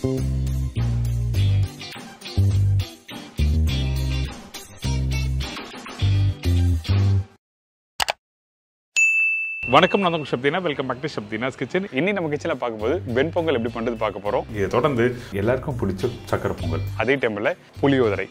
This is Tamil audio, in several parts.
வணக்கம் நான் உங்கள் சப்தினா வெல்கம் பேக் டு சப்தினாஸ் கிச்சன் இன்னி நம்ம கிச்சனில் பார்க்கும்போது வெண்பொங்கல் எப்படி பண்ணுறது பார்க்க போகிறோம் இதை தொடர்ந்து எல்லாருக்கும் பிடிச்ச சக்கரை பொங்கல் அதே டைமில் புளியோதரை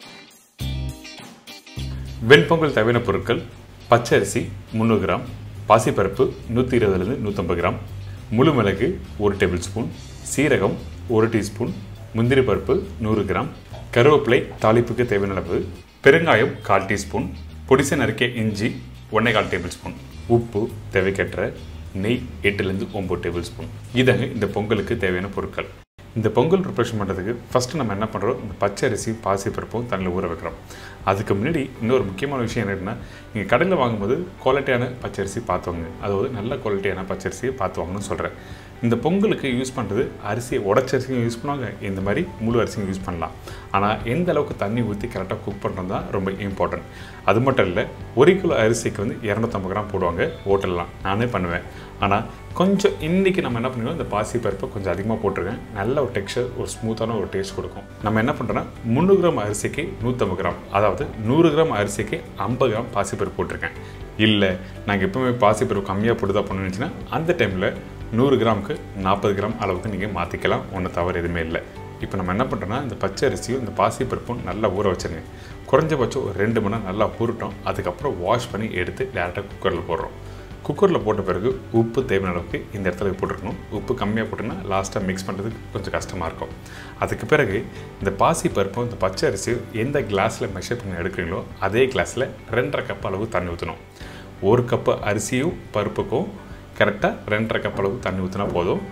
வெண்பொங்கல் தேவையான பொருட்கள் பச்சை அரிசி முந்நூறு கிராம் பாசிப்பருப்பு நூற்றி இருபதுலேருந்து நூற்றம்பது கிராம் முழு மிளகு ஒரு டேபிள் ஸ்பூன் சீரகம் ஒரு டீஸ்பூன் முந்திரி பருப்பு நூறு கிராம் கருவேப்பிலை தாளிப்புக்கு தேவையான அளவு பெருங்காயம் கால் டீஸ்பூன் பொடிசை நறுக்கிய இஞ்சி ஒன்றே கால் டேபிள் ஸ்பூன் உப்பு தேவைக்கேற்ற நெய் எட்டுலேருந்து ஒம்பது டேபிள் ஸ்பூன் இதாங்க இந்த பொங்கலுக்கு தேவையான பொருட்கள் இந்த பொங்கல் ப்ரிப்பரேஷன் பண்ணுறதுக்கு ஃபஸ்ட்டு நம்ம என்ன பண்ணுறோம் இந்த பச்சை அரிசி பாசிப்பருப்பும் தண்ணியில் ஊற வைக்கிறோம் அதுக்கு முன்னாடி இன்னொரு முக்கியமான விஷயம் என்னன்னா நீங்கள் கடையில் வாங்கும்போது குவாலிட்டியான பச்சரிசி பார்த்து வாங்க அதாவது நல்ல குவாலிட்டியான பச்சரிசியை பார்த்து வாங்கணும்னு சொல்கிறேன் இந்த பொங்கலுக்கு யூஸ் பண்ணுறது அரிசியை உடச்சரிசியும் யூஸ் பண்ணுவாங்க இந்த மாதிரி முழு அரிசியும் யூஸ் பண்ணலாம் ஆனால் எந்த அளவுக்கு தண்ணி ஊற்றி கரெக்டாக குக் பண்ணுறது தான் ரொம்ப இம்பார்ட்டன்ட் அது மட்டும் இல்லை ஒரு கிலோ அரிசிக்கு வந்து இரநூத்தம்பது கிராம் போடுவாங்க ஹோட்டல்லாம் நானே பண்ணுவேன் ஆனால் கொஞ்சம் இன்றைக்கி நம்ம என்ன பண்ணுவோம் இந்த பாசி பருப்பை கொஞ்சம் அதிகமாக போட்டிருக்கேன் நல்ல ஒரு டெக்ஸ்சர் ஒரு ஸ்மூத்தான ஒரு டேஸ்ட் கொடுக்கும் நம்ம என்ன பண்ணுறோன்னா முந்நூறு கிராம் அரிசிக்கு நூற்றம்பது கிராம் அதாவது நூறு கிராம் அரிசிக்கு ஐம்பது கிராம் பாசிப்பருப்பு போட்டிருக்கேன் இல்லை நாங்கள் எப்பவுமே பாசிப்பருப்பு கம்மியாக போட்டு தான் பண்ணுச்சுன்னா அந்த டைமில் நூறு கிராமுக்கு நாற்பது கிராம் அளவுக்கு நீங்கள் மாற்றிக்கலாம் ஒன்றும் தவறு எதுவுமே இல்லை இப்போ நம்ம என்ன பண்ணுறோன்னா இந்த பச்சை அரிசியும் இந்த பாசிப்பருப்பும் நல்லா ஊற வச்சுருங்க குறைஞ்சபட்சம் ஒரு ரெண்டு மணி நேரம் நல்லா ஊறட்டும் அதுக்கப்புறம் வாஷ் பண்ணி எடுத்து டேரெக்டாக குக்கரில் போடுறோம் குக்கரில் போட்ட பிறகு உப்பு தேவையான அளவுக்கு இந்த இடத்துல போட்டுருக்கணும் உப்பு கம்மியாக போட்டோன்னா லாஸ்ட்டாக மிக்ஸ் பண்ணுறதுக்கு கொஞ்சம் கஷ்டமாக இருக்கும் அதுக்கு பிறகு இந்த பாசி பருப்பும் இந்த பச்சை அரிசியும் எந்த கிளாஸில் மெஷர் பண்ணி எடுக்கிறீங்களோ அதே கிளாஸில் ரெண்டரை கப் அளவு தண்ணி ஊற்றணும் ஒரு கப்பு அரிசியும் பருப்புக்கும் கரெக்டாக ரெண்டரை கப் அளவு தண்ணி ஊற்றினா போதும்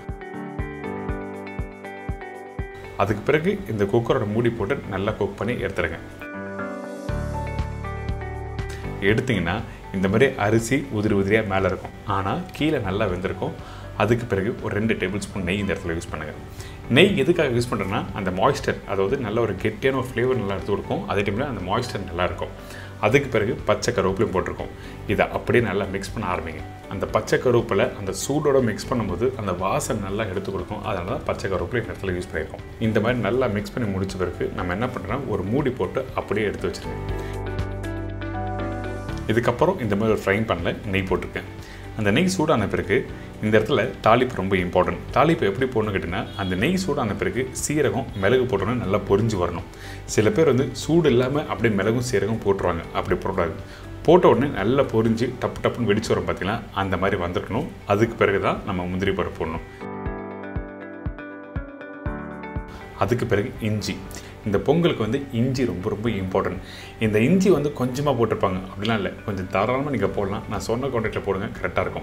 அதுக்கு பிறகு இந்த குக்கரோட மூடி போட்டு நல்லா குக் பண்ணி எடுத்துருங்க எடுத்திங்கன்னா இந்த மாதிரி அரிசி உதிரி உதிரியாக மேலே இருக்கும் ஆனால் கீழே நல்லா வெந்திருக்கும் அதுக்கு பிறகு ஒரு ரெண்டு டேபிள் ஸ்பூன் நெய் இந்த இடத்துல யூஸ் பண்ணுங்கள் நெய் எதுக்காக யூஸ் பண்ணுறேன்னா அந்த மாய்ஸ்டர் அதாவது நல்ல ஒரு கெட்டியான ஒரு ஃப்ளேவர் நல்லா எடுத்து கொடுக்கும் அதே டைமில் அந்த மாய்ஸ்டர் நல்லா இருக்கும் அதுக்கு பிறகு பச்சை கருவேப்பிலையும் போட்டிருக்கோம் இதை அப்படியே நல்லா மிக்ஸ் பண்ண ஆரம்பிங்க அந்த பச்சை கருவேப்பிலை அந்த சூடோட மிக்ஸ் பண்ணும்போது அந்த வாசனை நல்லா எடுத்து கொடுக்கும் அதனால தான் பச்சை கருவேப்பிலை இந்த இடத்துல யூஸ் பண்ணியிருக்கோம் இந்த மாதிரி நல்லா மிக்ஸ் பண்ணி முடிச்ச பிறகு நம்ம என்ன பண்ணுறோன்னா ஒரு மூடி போட்டு அப்படியே எடுத்து வச்சுருங்க இதுக்கப்புறம் இந்த மாதிரி ஒரு ஃப்ரைங் பண்ணல நெய் போட்டிருக்கேன் அந்த நெய் சூடான பிறகு இந்த இடத்துல தாளிப்பு ரொம்ப இம்பார்ட்டன்ட் தாளிப்பு எப்படி போடணும் கேட்டிங்கன்னா அந்த நெய் சூடான பிறகு சீரகம் மிளகு போட்டோன்னா நல்லா பொரிஞ்சு வரணும் சில பேர் வந்து சூடு இல்லாமல் அப்படியே மிளகும் சீரகம் போட்டுருவாங்க அப்படி போடக்கூடாது போட்ட உடனே நல்லா பொரிஞ்சு டப்பு டப்புன்னு வெடிச்சு வரும் பார்த்தீங்கன்னா அந்த மாதிரி வந்துருக்கணும் அதுக்கு பிறகு தான் நம்ம முந்திரி பருப்பு போடணும் அதுக்கு பிறகு இஞ்சி இந்த பொங்கலுக்கு வந்து இஞ்சி ரொம்ப ரொம்ப இம்பார்ட்டன்ட் இந்த இஞ்சி வந்து கொஞ்சமாக போட்டிருப்பாங்க அப்படிலாம் இல்லை கொஞ்சம் தாராளமாக நீங்கள் போடலாம் நான் சொன்ன குவான்டிட்டியில் போடுங்க கரெக்டாக இருக்கும்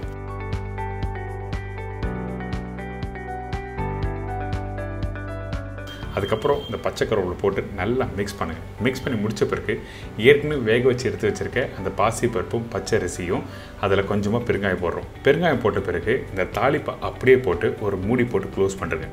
அதுக்கப்புறம் இந்த பச்சை கருவேப்பிலை போட்டு நல்லா மிக்ஸ் பண்ணுங்கள் மிக்ஸ் பண்ணி முடித்த பிறகு ஏற்கனவே வேக வச்சு எடுத்து வச்சுருக்க அந்த பாசி பருப்பும் பச்சை அரிசியும் அதில் கொஞ்சமாக பெருங்காயம் போடுறோம் பெருங்காயம் போட்ட பிறகு இந்த தாளிப்பை அப்படியே போட்டு ஒரு மூடி போட்டு க்ளோஸ் பண்ணுறேங்க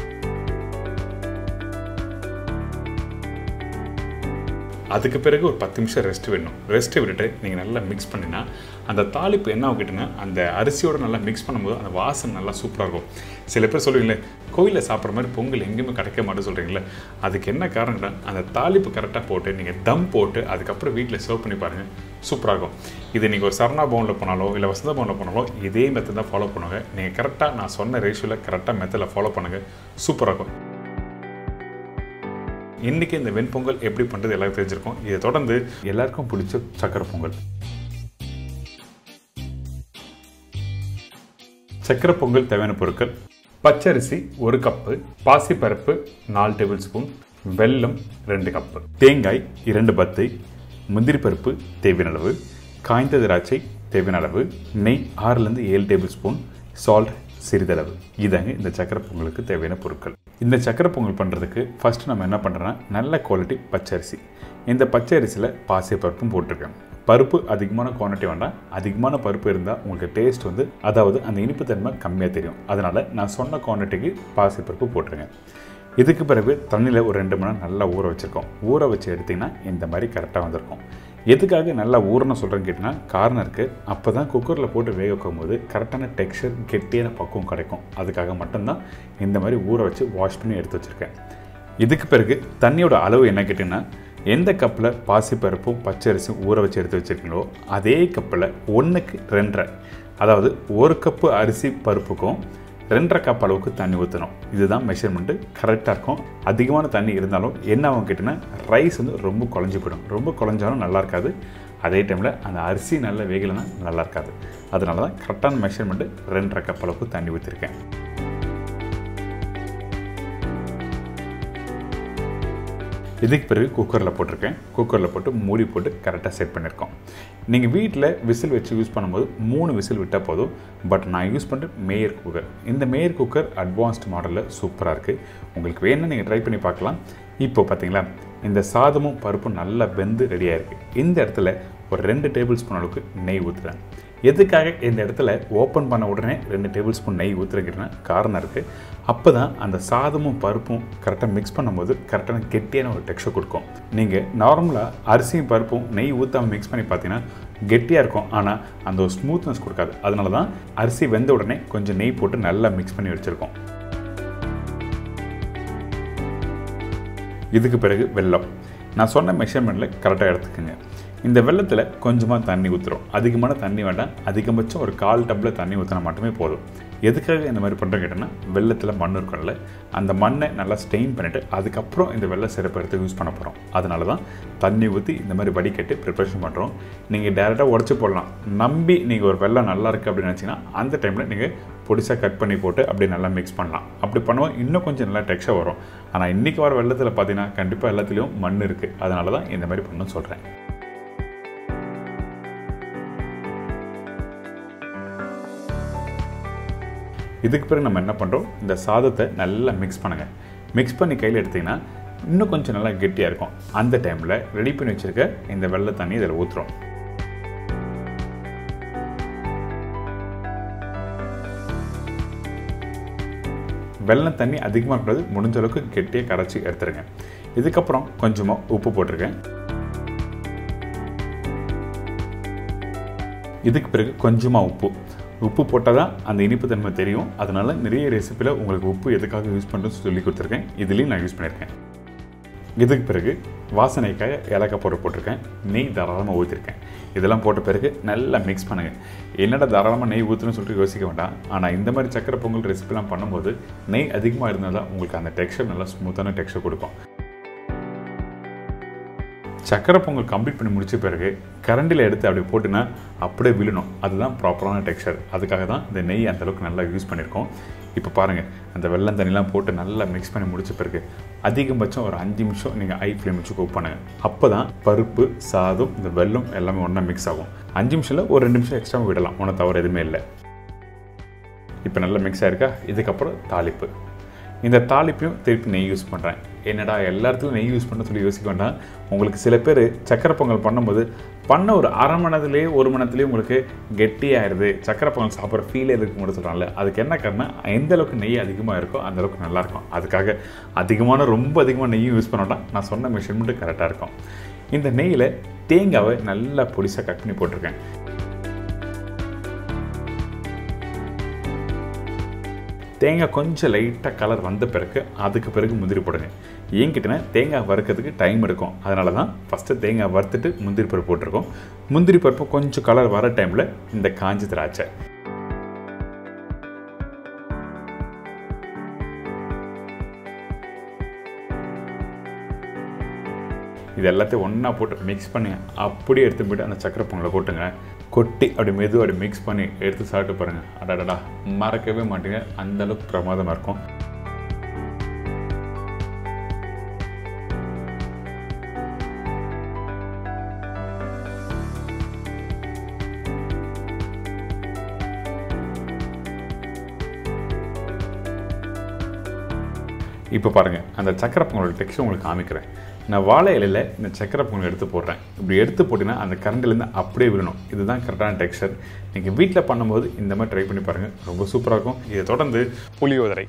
அதுக்கு பிறகு ஒரு பத்து நிமிஷம் ரெஸ்ட் வேணும் ரெஸ்ட் விட்டுட்டு நீங்கள் நல்லா மிக்ஸ் பண்ணினா அந்த தாளிப்பு என்ன ஆகிட்டுன்னா அந்த அரிசியோட நல்லா மிக்ஸ் பண்ணும்போது அந்த வாசனை நல்லா சூப்பராக இருக்கும் சில பேர் சொல்லுவீங்களே கோயிலில் சாப்பிட்ற மாதிரி பொங்கல் எங்கேயுமே கிடைக்க மாட்டேன்னு சொல்கிறீங்களே அதுக்கு என்ன காரணம்னா அந்த தாளிப்பு கரெக்டாக போட்டு நீங்கள் தம் போட்டு அதுக்கப்புறம் வீட்டில் சர்வ் பண்ணி பாருங்கள் சூப்பராக இருக்கும் இது நீங்கள் ஒரு சரணா பவுனில் போனாலோ இல்லை வசந்த பவுனில் போனாலோ இதே மெத்தட் தான் ஃபாலோ பண்ணுவாங்க நீங்கள் கரெக்டாக நான் சொன்ன ரேஷியோவில் கரெக்டாக மெத்தடில் ஃபாலோ பண்ணுங்கள் சூப்பராக இருக்கும் இன்றைக்கி இந்த வெண்பொங்கல் எப்படி பண்ணுறது எல்லாருக்கும் தெரிஞ்சிருக்கும் இதை தொடர்ந்து எல்லாருக்கும் பிடிச்ச சக்கரை பொங்கல் சக்கரை பொங்கல் தேவையான பொருட்கள் பச்சரிசி ஒரு கப்பு பாசிப்பருப்பு நாலு டேபிள் ஸ்பூன் வெல்லம் ரெண்டு கப்பு தேங்காய் இரண்டு பத்தை முந்திரி பருப்பு தேவையான அளவு காய்ந்த திராட்சை தேவையான அளவு நெய் ஆறுலேருந்து ஏழு டேபிள் ஸ்பூன் சால்ட் சிறிதளவு இதாங்க இந்த சக்கரை பொங்கலுக்கு தேவையான பொருட்கள் இந்த சக்கரை பொங்கல் பண்ணுறதுக்கு ஃபஸ்ட்டு நம்ம என்ன பண்ணுறோன்னா நல்ல குவாலிட்டி பச்சரிசி இந்த பச்சை அரிசியில் பாசி பருப்பும் போட்டிருக்கேன் பருப்பு அதிகமான குவான்டிட்டி வேண்டாம் அதிகமான பருப்பு இருந்தால் உங்களுக்கு டேஸ்ட் வந்து அதாவது அந்த இனிப்பு தன்மை கம்மியாக தெரியும் அதனால் நான் சொன்ன குவான்டிட்டிக்கு பாசி பருப்பு போட்டிருங்க இதுக்கு பிறகு தண்ணியில் ஒரு ரெண்டு மணி நேரம் நல்லா ஊற வச்சுருக்கோம் ஊற வச்சு எடுத்திங்கன்னா இந்த மாதிரி கரெக்டாக வந்திருக்கும் எதுக்காக நல்லா ஊறணும் சொல்கிறேன்னு கேட்டிங்கன்னா காரணம் இருக்குது அப்போ தான் குக்கரில் போட்டு வேக வைக்கும் போது கரெக்டான டெக்ஸ்சர் கெட்டியான பக்குவம் கிடைக்கும் அதுக்காக மட்டும்தான் இந்த மாதிரி ஊற வச்சு வாஷ் பண்ணி எடுத்து வச்சுருக்கேன் இதுக்கு பிறகு தண்ணியோட அளவு என்ன கேட்டிங்கன்னா எந்த கப்பில் பாசிப்பருப்பும் பச்சரிசியும் ஊற வச்சு எடுத்து வச்சுருக்கீங்களோ அதே கப்பில் ஒன்றுக்கு ரெண்டரை அதாவது ஒரு கப்பு அரிசி பருப்புக்கும் ரெண்டரை கப் அளவுக்கு தண்ணி ஊற்றணும் இதுதான் மெஷர்மெண்ட்டு கரெக்டாக இருக்கும் அதிகமான தண்ணி இருந்தாலும் என்ன ஆகும் கேட்டிங்கன்னா ரைஸ் வந்து ரொம்ப குழஞ்சி போயிடும் ரொம்ப குழஞ்சாலும் நல்லா இருக்காது அதே டைமில் அந்த அரிசி நல்லா வேகலைன்னா நல்லா இருக்காது அதனால தான் கரெக்டான மெஷர்மெண்ட்டு ரெண்டரை கப் அளவுக்கு தண்ணி ஊற்றிருக்கேன் இதுக்கு பிறகு குக்கரில் போட்டிருக்கேன் குக்கரில் போட்டு மூடி போட்டு கரெக்டாக செட் பண்ணியிருக்கோம் நீங்கள் வீட்டில் விசில் வச்சு யூஸ் பண்ணும்போது மூணு விசில் விட்டால் போதும் பட் நான் யூஸ் பண்ணுற மேயர் குக்கர் இந்த மேயர் குக்கர் அட்வான்ஸ்ட் மாடலில் சூப்பராக இருக்குது உங்களுக்கு வேணும்னா நீங்கள் ட்ரை பண்ணி பார்க்கலாம் இப்போ பார்த்தீங்களா இந்த சாதமும் பருப்பும் நல்லா வெந்து ரெடியாக இருக்குது இந்த இடத்துல ஒரு ரெண்டு டேபிள் ஸ்பூன் அளவுக்கு நெய் ஊற்றுறேன் எதுக்காக இந்த இடத்துல ஓப்பன் பண்ண உடனே ரெண்டு டேபிள் ஸ்பூன் நெய் ஊற்றுறதுக்குன்னா காரணம் இருக்குது அப்போ தான் அந்த சாதமும் பருப்பும் கரெக்டாக மிக்ஸ் பண்ணும்போது கரெக்டான கெட்டியான ஒரு டெக்ஸ்டர் கொடுக்கும் நீங்கள் நார்மலாக அரிசியும் பருப்பும் நெய் ஊற்றாமல் மிக்ஸ் பண்ணி பார்த்தீங்கன்னா கெட்டியாக இருக்கும் ஆனால் அந்த ஒரு ஸ்மூத்னஸ் கொடுக்காது அதனால தான் அரிசி வெந்த உடனே கொஞ்சம் நெய் போட்டு நல்லா மிக்ஸ் பண்ணி வச்சுருக்கோம் இதுக்கு பிறகு வெல்லம் நான் சொன்ன மெஷர்மெண்ட்டில் கரெக்டாக எடுத்துக்கோங்க இந்த வெள்ளத்தில் கொஞ்சமாக தண்ணி ஊற்றுறோம் அதிகமான தண்ணி வேண்டாம் அதிகபட்சம் ஒரு கால் டப்பில் தண்ணி ஊற்றினா மட்டுமே போதும் எதுக்காக இந்த மாதிரி பண்ணுறோம் கேட்டோன்னா வெள்ளத்தில் மண் இருக்கும்ல அந்த மண்ணை நல்லா ஸ்டெயின் பண்ணிவிட்டு அதுக்கப்புறம் இந்த வெள்ளை சிறப்பு எடுத்து யூஸ் பண்ண போகிறோம் அதனால தான் தண்ணி ஊற்றி இந்த மாதிரி வடிகட்டி ப்ரிப்பரேஷன் பண்ணுறோம் நீங்கள் டேரெக்டாக உடச்சி போடலாம் நம்பி நீங்கள் ஒரு வெள்ளம் நல்லா இருக்குது அப்படின்னு நினச்சிங்கன்னா அந்த டைமில் நீங்கள் பொடிசாக கட் பண்ணி போட்டு அப்படியே நல்லா மிக்ஸ் பண்ணலாம் அப்படி பண்ணுவோம் இன்னும் கொஞ்சம் நல்லா டெக்ஸ்டர் வரும் ஆனால் இன்றைக்கி வர வெள்ளத்தில் பார்த்தீங்கன்னா கண்டிப்பாக எல்லாத்துலேயும் மண் இருக்குது அதனால தான் இந்த மாதிரி பண்ணணும்னு சொல்கிறேன் இதுக்கு பிறகு நம்ம என்ன பண்ணுறோம் இந்த சாதத்தை நல்லா மிக்ஸ் பண்ணுங்கள் மிக்ஸ் பண்ணி கையில் எடுத்திங்கன்னா இன்னும் கொஞ்சம் நல்லா கெட்டியாக இருக்கும் அந்த டைமில் ரெடி பண்ணி வச்சுருக்க இந்த வெள்ளை தண்ணி இதில் ஊற்றுறோம் வெள்ளம் தண்ணி அதிகமாக கூடாது முடிஞ்ச அளவுக்கு கெட்டியாக கரைச்சி எடுத்துருங்க இதுக்கப்புறம் கொஞ்சமாக உப்பு போட்டிருக்கேன் இதுக்கு பிறகு கொஞ்சமாக உப்பு உப்பு போட்டால் தான் அந்த இனிப்பு தன்மை தெரியும் அதனால் நிறைய ரெசிப்பியில் உங்களுக்கு உப்பு எதுக்காக யூஸ் பண்ணுறது சொல்லி கொடுத்துருக்கேன் இதுலேயும் நான் யூஸ் பண்ணியிருக்கேன் இதுக்கு பிறகு வாசனைக்காக ஏலக்காய் பவுடர் போட்டிருக்கேன் நெய் தாராளமாக ஊற்றிருக்கேன் இதெல்லாம் போட்ட பிறகு நல்லா மிக்ஸ் பண்ணுங்கள் என்னடா தாராளமாக நெய் ஊற்றுன்னு சொல்லிட்டு யோசிக்க வேண்டாம் ஆனால் இந்த மாதிரி சக்கரை பொங்கல் ரெசிபிலாம் பண்ணும்போது நெய் அதிகமாக இருந்தால் தான் உங்களுக்கு அந்த டெக்ஸ்டர் நல்லா ஸ்மூத்தான டெக்ஸ்டர் கொடுக்கும் சக்கரை பொங்கல் கம்ப்ளீட் பண்ணி முடிச்ச பிறகு கரண்டில் எடுத்து அப்படி போட்டுனா அப்படியே விழணும் அதுதான் ப்ராப்பரான டெக்ஸ்சர் அதுக்காக தான் இந்த நெய் அந்தளவுக்கு நல்லா யூஸ் பண்ணியிருக்கோம் இப்போ பாருங்கள் அந்த வெள்ளம் தண்ணிலாம் போட்டு நல்லா மிக்ஸ் பண்ணி முடிச்ச பிறகு அதிகபட்சம் ஒரு அஞ்சு நிமிஷம் நீங்கள் ஐ ஃப்ளேம் வச்சு குக் பண்ணுங்கள் அப்போ தான் பருப்பு சாதம் இந்த வெள்ளம் எல்லாமே ஒன்றா மிக்ஸ் ஆகும் அஞ்சு நிமிஷத்தில் ஒரு ரெண்டு நிமிஷம் எக்ஸ்ட்ரா விடலாம் ஒன்றும் தவறு எதுவுமே இல்லை இப்போ நல்லா மிக்ஸ் ஆயிருக்கா இதுக்கப்புறம் தாளிப்பு இந்த தாளிப்பையும் திருப்பி நெய் யூஸ் பண்ணுறேன் என்னடா எல்லா இடத்துலையும் நெய் யூஸ் பண்ண சொல்லி யோசிக்க வேண்டாம் உங்களுக்கு சில பேர் சக்கரை பொங்கல் பண்ணும்போது பண்ண ஒரு அரை மணி நேரத்துலேயே ஒரு மணி நேரத்துலேயே உங்களுக்கு கெட்டியாயிருது சக்கரை பொங்கல் சாப்பிட்ற ஃபீலே இருக்கு மட்டும் சொல்கிறாங்கல்ல அதுக்கு என்ன காரணம் எந்த அளவுக்கு நெய் அதிகமாக இருக்கோ அந்த அளவுக்கு நல்லாயிருக்கும் அதுக்காக அதிகமான ரொம்ப அதிகமாக நெய்யும் யூஸ் பண்ண வேண்டாம் நான் சொன்ன மெஷர்மெண்ட்டு கரெக்டாக இருக்கும் இந்த நெய்யில் தேங்காவை நல்லா பொடிசாக கட் பண்ணி போட்டிருக்கேன் தேங்காய் கொஞ்சம் லைட்டாக கலர் வந்த பிறகு அதுக்கு பிறகு முந்திரி போடுங்க ஏங்கிட்டனா தேங்காய் வறுக்கிறதுக்கு டைம் எடுக்கும் அதனால தான் ஃபஸ்ட்டு தேங்காய் வறுத்துட்டு முந்திரி பருப்பு போட்டிருக்கோம் முந்திரி பருப்பு கொஞ்சம் கலர் வர டைமில் இந்த காஞ்சி திராட்சை இது எல்லாத்தையும் ஒன்றா போட்டு மிக்ஸ் பண்ணி அப்படியே எடுத்து போய்ட்டு அந்த சக்கரை பொங்கலை கொட்டுங்க கொட்டி அப்படி மெது அப்படி மிக்ஸ் பண்ணி எடுத்து சாப்பிட்டு பாருங்கள் அடாடா மறக்கவே மாட்டீங்க அந்தளவுக்கு பிரமாதமாக இருக்கும் இப்போ பாருங்கள் அந்த சக்கரை பொங்கலோட டெக்ஸ்டர் உங்களுக்கு காமிக்கிறேன் நான் வாழை இலையில் இந்த சக்கரை பொங்கல் எடுத்து போடுறேன் இப்படி எடுத்து போட்டிங்கன்னா அந்த கரண்டிலேருந்து அப்படியே விழணும் இதுதான் கரெக்டான டெக்ஸ்டர் நீங்கள் வீட்டில் பண்ணும்போது இந்த மாதிரி ட்ரை பண்ணி பாருங்கள் ரொம்ப சூப்பராக இருக்கும் இதை தொடர்ந்து புளியோதரை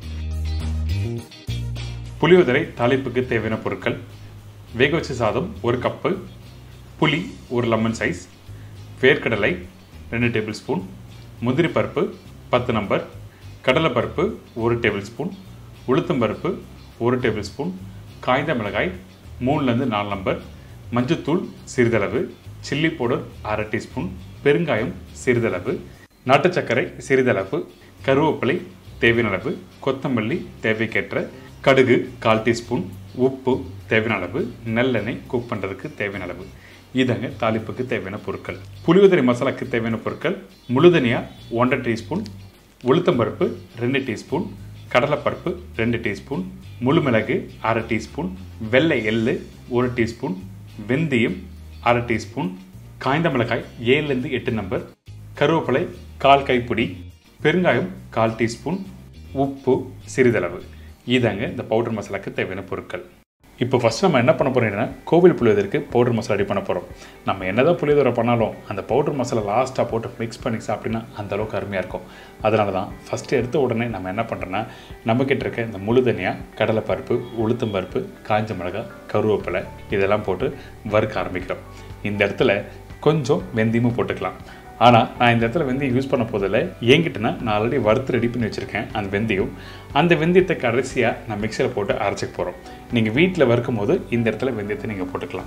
புளியோதரை தாளிப்புக்கு தேவையான பொருட்கள் வேக வச்ச சாதம் ஒரு கப்பு புளி ஒரு லெமன் சைஸ் வேர்க்கடலை ரெண்டு டேபிள் ஸ்பூன் முந்திரி பருப்பு பத்து நம்பர் கடலைப்பருப்பு ஒரு டேபிள் ஸ்பூன் உளுத்தம்பருப்பு ஒரு டேபிள் ஸ்பூன் காய்ந்த மிளகாய் மூணுலேருந்து நாலு நம்பர் மஞ்சத்தூள் சிறிதளவு சில்லி பவுடர் அரை டீஸ்பூன் பெருங்காயம் சிறிதளவு நாட்டு சர்க்கரை சிறிதளவு கருவேப்பிலை தேவையான அளவு கொத்தமல்லி தேவைக்கேற்ற கடுகு கால் டீஸ்பூன் உப்பு தேவையான அளவு நல்லெண்ணெய் குக் பண்ணுறதுக்கு தேவையான அளவு இதாங்க தாளிப்புக்கு தேவையான பொருட்கள் புளியோதரை மசாலாக்கு தேவையான பொருட்கள் முழுதனியா ஒன்றரை டீஸ்பூன் உளுத்தம்பருப்பு ரெண்டு டீஸ்பூன் கடலைப்பருப்பு ரெண்டு டீஸ்பூன் முழு மிளகு அரை டீஸ்பூன் வெள்ளை எள்ளு ஒரு டீஸ்பூன் வெந்தயம் அரை டீஸ்பூன் காய்ந்த மிளகாய் ஏழுலேருந்து எட்டு நம்பர் கருவேப்பிலை கால் கைப்பிடி பெருங்காயம் கால் டீஸ்பூன் உப்பு சிறிதளவு இதாங்க இந்த பவுடர் மசாலாக்கு தேவையான பொருட்கள் இப்போ ஃபஸ்ட் நம்ம என்ன பண்ண போகிறோம்னா கோவில் புளியோதற்கு பவுடர் மசாலா ரெடி பண்ண போகிறோம் நம்ம என்னதான் புளியோதரை பண்ணாலும் அந்த பவுடர் மசாலா லாஸ்ட்டாக போட்டு மிக்ஸ் பண்ணி சாப்பிட்டினா அந்த அளவுக்கு அருமையாக இருக்கும் அதனால தான் ஃபஸ்ட்டு எடுத்த உடனே நம்ம என்ன பண்ணுறோன்னா நம்மக்கிட்ட இருக்க இந்த முழுதனியாக கடலைப்பருப்பு உளுத்தம் பருப்பு காஞ்ச மிளகாய் கருவேப்பிலை இதெல்லாம் போட்டு வறுக்க ஆரம்பிக்கிறோம் இந்த இடத்துல கொஞ்சம் வெந்தயமும் போட்டுக்கலாம் ஆனால் நான் இந்த இடத்துல வெந்தயம் யூஸ் பண்ண போதில் என்கிட்டனா நான் ஆல்ரெடி வறுத்து ரெடி பண்ணி வச்சுருக்கேன் அந்த வெந்தயம் அந்த வெந்தயத்தை கடைசியாக நான் மிக்சரில் போட்டு அரைச்சிக்க போகிறோம் நீங்கள் வீட்டில் வறுக்கும் போது இந்த இடத்துல வெந்தயத்தை நீங்கள் போட்டுக்கலாம்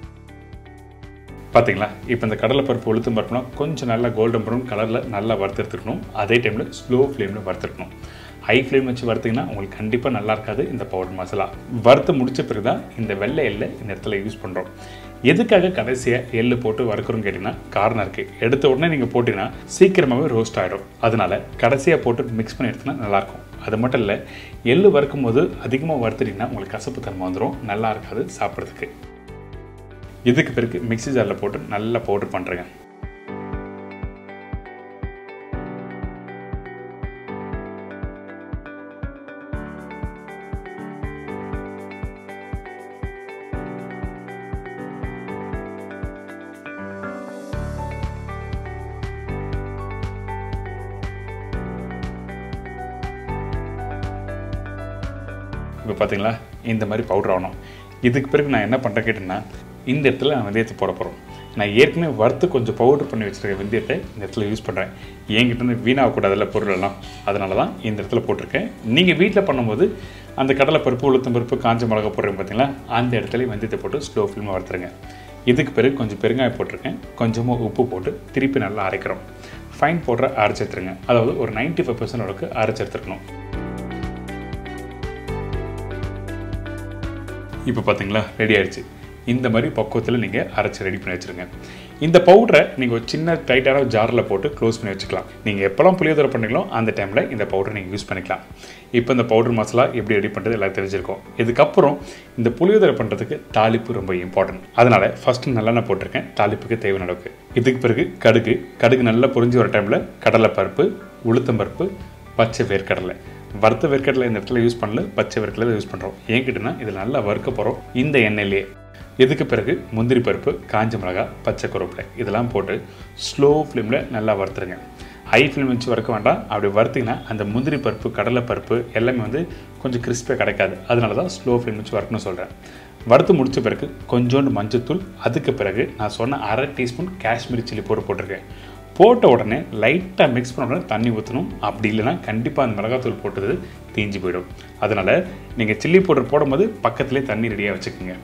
பார்த்தீங்களா இப்போ இந்த கடலைப்பருப்பு உளுத்தம் பருப்புலாம் கொஞ்சம் நல்லா கோல்டன் ப்ரௌன் கலரில் நல்லா வறுத்தெடுத்துக்கணும் அதே டைமில் ஸ்லோ ஃப்ளேமில் வறுத்துருக்கணும் ஹை ஃப்ளேம் வச்சு வறுத்திங்கன்னா உங்களுக்கு கண்டிப்பாக நல்லா இருக்காது இந்த பவுடர் மசாலா வறுத்து முடிச்ச பிறகு தான் இந்த வெள்ளை எள்ளை இந்த இடத்துல யூஸ் பண்ணுறோம் எதுக்காக கடைசியாக எள்ளு போட்டு வறுக்கிறோம் கேட்டிங்கன்னா காரணம் இருக்குது எடுத்த உடனே நீங்கள் போட்டிங்கன்னா சீக்கிரமாகவே ரோஸ்ட் ஆகிடும் அதனால கடைசியாக போட்டு மிக்ஸ் பண்ணி எடுத்தினா நல்லாயிருக்கும் அது மட்டும் இல்லை எள்ளு வறுக்கும் போது அதிகமாக வறுத்துட்டிங்கன்னா உங்களுக்கு கசப்பு தன்மை வந்துடும் நல்லா இருக்காது சாப்பிட்றதுக்கு இதுக்கு பிறகு மிக்ஸி ஜாரில் போட்டு நல்லா பவுடர் பண்ணுறேங்க இப்போ பார்த்தீங்களா இந்த மாதிரி பவுடர் ஆகணும் இதுக்கு பிறகு நான் என்ன பண்ணுறேன் கேட்டேன்னா இந்த இடத்துல நான் வெந்தயத்தை போட போகிறோம் நான் ஏற்கனவே வறுத்து கொஞ்சம் பவுடர் பண்ணி வச்சுருக்க வெந்தயத்தை இந்த இடத்துல யூஸ் பண்ணுறேன் என்கிட்ட இருந்து வீணாகக்கூடாதுல்ல பொருள் எல்லாம் அதனால தான் இந்த இடத்துல போட்டிருக்கேன் நீங்கள் வீட்டில் பண்ணும்போது அந்த கடலை பருப்பு உளுத்தம் பருப்பு காஞ்ச மிளகா போடுறீங்க பார்த்தீங்களா அந்த இடத்துல வெந்தயத்தை போட்டு ஸ்லோ ஃபில்மாக வறுத்துருங்க இதுக்கு பிறகு கொஞ்சம் பெருங்காயம் போட்டிருக்கேன் கொஞ்சமாக உப்பு போட்டு திருப்பி நல்லா அரைக்கிறோம் ஃபைன் பவுடரை அரைச்சி எடுத்துருங்க அதாவது ஒரு நைன்ட்டி ஃபைவ் பர்சன்ட் அளவுக்கு அரைச்சி எடுத்துருக்கணும் இப்போ பார்த்தீங்களா ரெடி ஆயிடுச்சு இந்த மாதிரி பக்குவத்தில் நீங்கள் அரைச்சி ரெடி பண்ணி வச்சுருங்க இந்த பவுடரை நீங்கள் ஒரு சின்ன டைட்டான ஜாரில் போட்டு க்ளோஸ் பண்ணி வச்சுக்கலாம் நீங்கள் எப்போல்லாம் புளியோதரை பண்ணுறீங்களோ அந்த டைமில் இந்த பவுடரை நீங்கள் யூஸ் பண்ணிக்கலாம் இப்போ இந்த பவுடர் மசாலா எப்படி ரெடி பண்ணுறது எல்லாம் தெரிஞ்சிருக்கும் இதுக்கப்புறம் இந்த புளியோதரை பண்ணுறதுக்கு தாளிப்பு ரொம்ப இம்பார்ட்டன்ட் அதனால் ஃபஸ்ட்டு நல்லெண்ணெய் போட்டிருக்கேன் தாளிப்புக்கு தேவையான அளவுக்கு இதுக்கு பிறகு கடுகு கடுகு நல்லா பொரிஞ்சு வர டைமில் கடலைப்பருப்பு உளுத்தம்பருப்பு பச்சை வேர்க்கடலை வறுத்த வேர்க்கடலை இந்த இடத்துல யூஸ் பண்ணல பச்சை வேர்க்கடலை யூஸ் பண்ணுறோம் ஏங்கிட்டனா இதில் நல்லா வறுக்க போகிறோம் இந்த எண்ணெயிலே இதுக்கு பிறகு முந்திரி பருப்பு காஞ்ச மிளகாய் பச்சை கருவேப்பிலை இதெல்லாம் போட்டு ஸ்லோ ஃப்ளேமில் நல்லா வறுத்துருங்க ஹை ஃப்ளேம் வச்சு வறுக்க வேண்டாம் அப்படி வறுத்திங்கன்னா அந்த முந்திரி பருப்பு கடலை பருப்பு எல்லாமே வந்து கொஞ்சம் கிறிஸ்பியாக கிடைக்காது அதனால தான் ஸ்லோ ஃப்ளேம் வச்சு வறுக்கணும்னு சொல்கிறேன் வறுத்து முடித்த பிறகு கொஞ்சோண்டு மஞ்சத்தூள் அதுக்கு பிறகு நான் சொன்ன அரை டீஸ்பூன் காஷ்மீரி சில்லி பவுடர் போட்டிருக்கேன் போட்ட உடனே லைட்டாக மிக்ஸ் பண்ண உடனே தண்ணி ஊற்றணும் அப்படி இல்லைன்னா கண்டிப்பாக அந்த மிளகாத்தூள் போட்டது தீஞ்சு போயிடும் அதனால் நீங்கள் சில்லி பவுடர் போடும்போது பக்கத்துலேயே தண்ணி ரெடியாக வச்சுக்கோங்க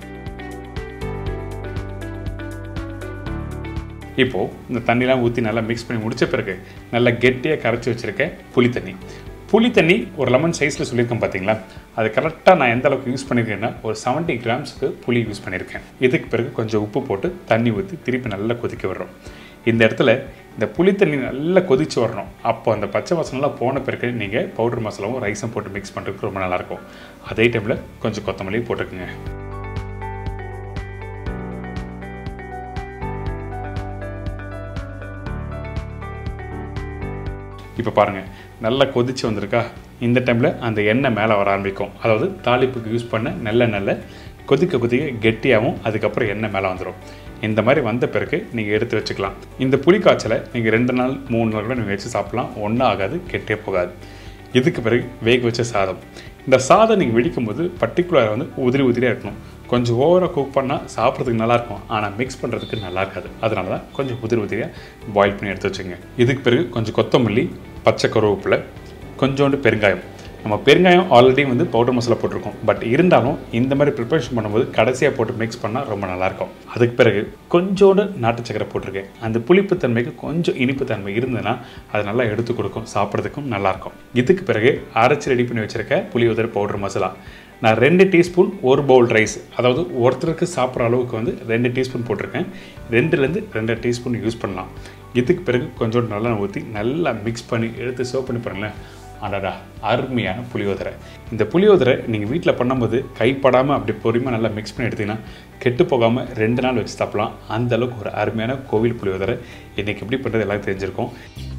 இப்போது இந்த தண்ணிலாம் ஊற்றி நல்லா மிக்ஸ் பண்ணி முடித்த பிறகு நல்லா கெட்டியாக கரைச்சி வச்சுருக்க புளி தண்ணி புளி தண்ணி ஒரு லெமன் சைஸில் சொல்லியிருக்கேன் பார்த்தீங்களா அது கரெக்டாக நான் எந்த அளவுக்கு யூஸ் பண்ணியிருக்கேன்னா ஒரு செவன்ட்டி கிராம்ஸ்க்கு புளி யூஸ் பண்ணியிருக்கேன் இதுக்கு பிறகு கொஞ்சம் உப்பு போட்டு தண்ணி ஊற்றி திருப்பி நல்லா கொதிக்க விடுறோம் இந்த இடத்துல இந்த புளி தண்ணி நல்லா கொதிச்சு வரணும் அப்போ அந்த பச்சை வாசனெலாம் போன பிறகு நீங்கள் பவுடர் மசாலாவும் ரைஸும் போட்டு மிக்ஸ் பண்ணுறதுக்கு ரொம்ப நல்லாயிருக்கும் அதே டைமில் கொஞ்சம் கொத்தமல்லியும் போட்டுக்குங்க இப்போ பாருங்கள் நல்லா கொதிச்சு வந்திருக்கா இந்த டைமில் அந்த எண்ணெய் மேலே வர ஆரம்பிக்கும் அதாவது தாளிப்புக்கு யூஸ் பண்ண நல்ல நல்ல கொதிக்க கொதிக்க கெட்டியாகவும் அதுக்கப்புறம் எண்ணெய் மேலே வந்துடும் இந்த மாதிரி வந்த பிறகு நீங்கள் எடுத்து வச்சுக்கலாம் இந்த புளி காய்ச்சலை நீங்கள் ரெண்டு நாள் மூணு நாள் கூட நீங்கள் வச்சு சாப்பிட்லாம் ஒன்றும் ஆகாது கெட்டே போகாது இதுக்கு பிறகு வேக வச்ச சாதம் இந்த சாதம் நீங்கள் வெடிக்கும் போது பர்டிகுலராக வந்து உதிரி உதிரியாக இருக்கணும் கொஞ்சம் ஓவராக குக் பண்ணால் சாப்பிட்றதுக்கு நல்லாயிருக்கும் ஆனால் மிக்ஸ் பண்ணுறதுக்கு நல்லா இருக்காது அதனால தான் கொஞ்சம் உதிரி உதிரியாக பாயில் பண்ணி எடுத்து வச்சுங்க இதுக்கு பிறகு கொஞ்சம் கொத்தமல்லி பச்சை கருவேப்பிலை கொஞ்சோண்டு பெருங்காயம் நம்ம பெருங்காயம் ஆல்ரெடி வந்து பவுடர் மசாலா போட்டிருக்கோம் பட் இருந்தாலும் இந்த மாதிரி ப்ரிப்பரேஷன் பண்ணும்போது கடைசியாக போட்டு மிக்ஸ் பண்ணால் ரொம்ப நல்லாயிருக்கும் அதுக்கு பிறகு கொஞ்சோண்டு நாட்டு சக்கரை போட்டிருக்கேன் அந்த புளிப்பு தன்மைக்கு கொஞ்சம் இனிப்பு தன்மை இருந்ததுன்னா அது நல்லா எடுத்து கொடுக்கும் சாப்பிட்றதுக்கும் நல்லாயிருக்கும் இதுக்கு பிறகு அரைச்சி ரெடி பண்ணி வச்சுருக்க புளியோதரை பவுடர் மசாலா நான் ரெண்டு டீஸ்பூன் ஒரு பவுல் ரைஸ் அதாவது ஒருத்தருக்கு சாப்பிட்ற அளவுக்கு வந்து ரெண்டு டீஸ்பூன் போட்டிருக்கேன் ரெண்டுலேருந்து ரெண்டு டீஸ்பூன் யூஸ் பண்ணலாம் இதுக்கு பிறகு கொஞ்சோண்டு நல்லா ஊற்றி நல்லா மிக்ஸ் பண்ணி எடுத்து சர்வ் பண்ணி பாருங்களேன் அடடா அருமையான புளியோதரை இந்த புளியோதரை நீங்கள் வீட்டில் பண்ணும்போது கைப்படாமல் அப்படி பொறுமையாக நல்லா மிக்ஸ் பண்ணி எடுத்தீங்கன்னா கெட்டு போகாமல் ரெண்டு நாள் வச்சு சாப்பிடலாம் அந்த அளவுக்கு ஒரு அருமையான கோவில் புளியோதரை இன்றைக்கி எப்படி பண்ணுறது எல்லாம் தெரிஞ்சிருக்கும்